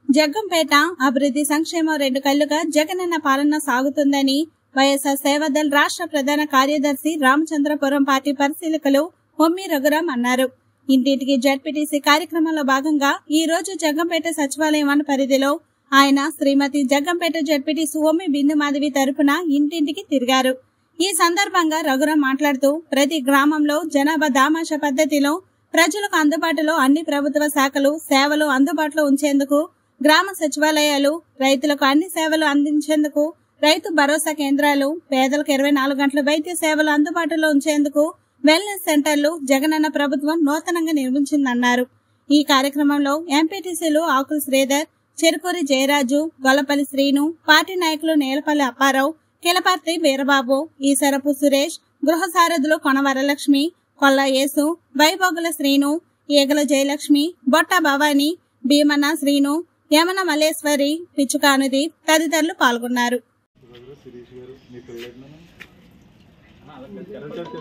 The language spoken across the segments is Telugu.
జగ్గంపేట అభివృద్ధి సంక్షేమం రెండు కళ్లుగా జగనన్న పాలన సాగుతుందని వైఎస్ఆర్ సేవదల్ రాష్ట్ర ప్రధాన కార్యదర్శి రామచంద్రపురం పార్టీ పరిశీలకులు హొమ్మి రఘురాం అన్నారు ఇంటింటికి జడ్పీటీసీ కార్యక్రమంలో భాగంగా ఈ రోజు జగ్గంపేట సచివాలయం వన పరిధిలో ఆయన శ్రీమతి జగ్గంపేట జడ్పీటీసీ హొమ్మి బిందు మాధవి తరపున ఇంటింటికి తిరిగారు ఈ సందర్భంగా రఘురాం మాట్లాడుతూ ప్రతి గ్రామంలో జనాభా దామాష పద్ధతిలో ప్రజలకు అందుబాటులో అన్ని ప్రభుత్వ శాఖలు సేవలు అందుబాటులో ఉంచేందుకు గ్రామ సచివాలయాలు రైతులకు అన్ని సేవలు అందించేందుకు రైతు భరోసా కేంద్రాలు పేదలకు ఇరవై నాలుగు గంటల వైద్య సేవలు అందుబాటులో ఉంచేందుకు వెల్నెస్ సెంటర్లు జగనన్న ప్రభుత్వం నూతనంగా నిర్మించిందన్నారు ఈ కార్యక్రమంలో ఎంపీటీసీలు ఆకుల శ్రీధర్ చెరుకూరి జయరాజు గొల్లపల్లి శ్రీను పార్టీ నాయకులు నేలపల్లి అప్పారావు కిలపర్తి వీరబాబు ఈసరపు సురేష్ గృహ సారథులు కొన వరలక్ష్మి కొల్ల యేసు వైభోగుల శ్రీను ఈగల జయలక్ష్మి బొట్ట భవాని భీమన్న శ్రీను యమన మల్లేశ్వరి పిచ్చుకానుది తదితరులు పాల్గొన్నారు గారు శిరీష్ గారు మీ పిల్లలు చెప్తే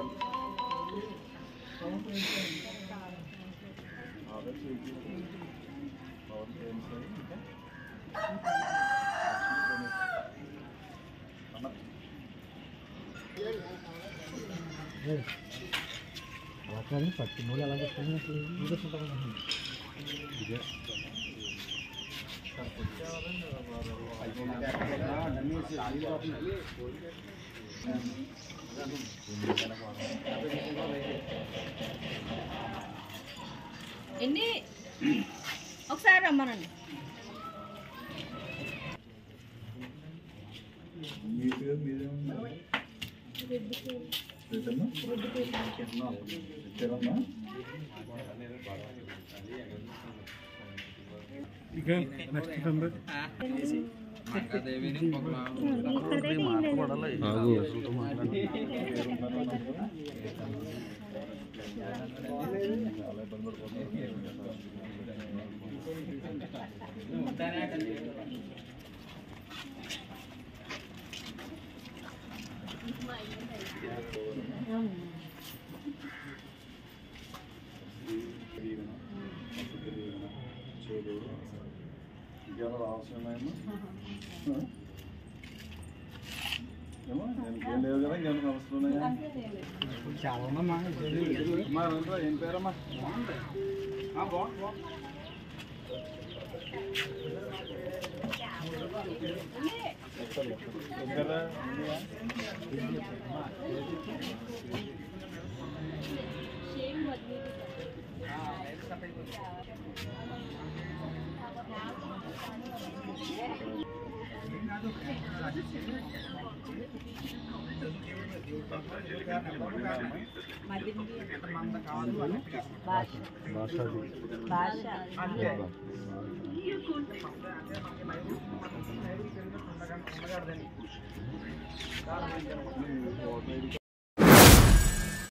పట్టి మూడు ఎలా ఎన్ని ఒకసారి రమ్మనండి మీ పేరు మీరేమన్నా రెడ్డమ్మా? ఇచ్చారమ్మా? చాలా ఇబ్బంది పడిపోతున్నారు. దీవెన, వసతి దీవెన, చేదోడు. ఇంకేమైనా అవసరమేమో ఏమో ఇంకేం లేవు కదా ఇంకేమైనా అవసరం ఉన్నాయా చాలా ఉందమ్మా అమ్మా రండిరా, ఏం పేరమ్మా ఎక్కడా? ఉన్నాయా?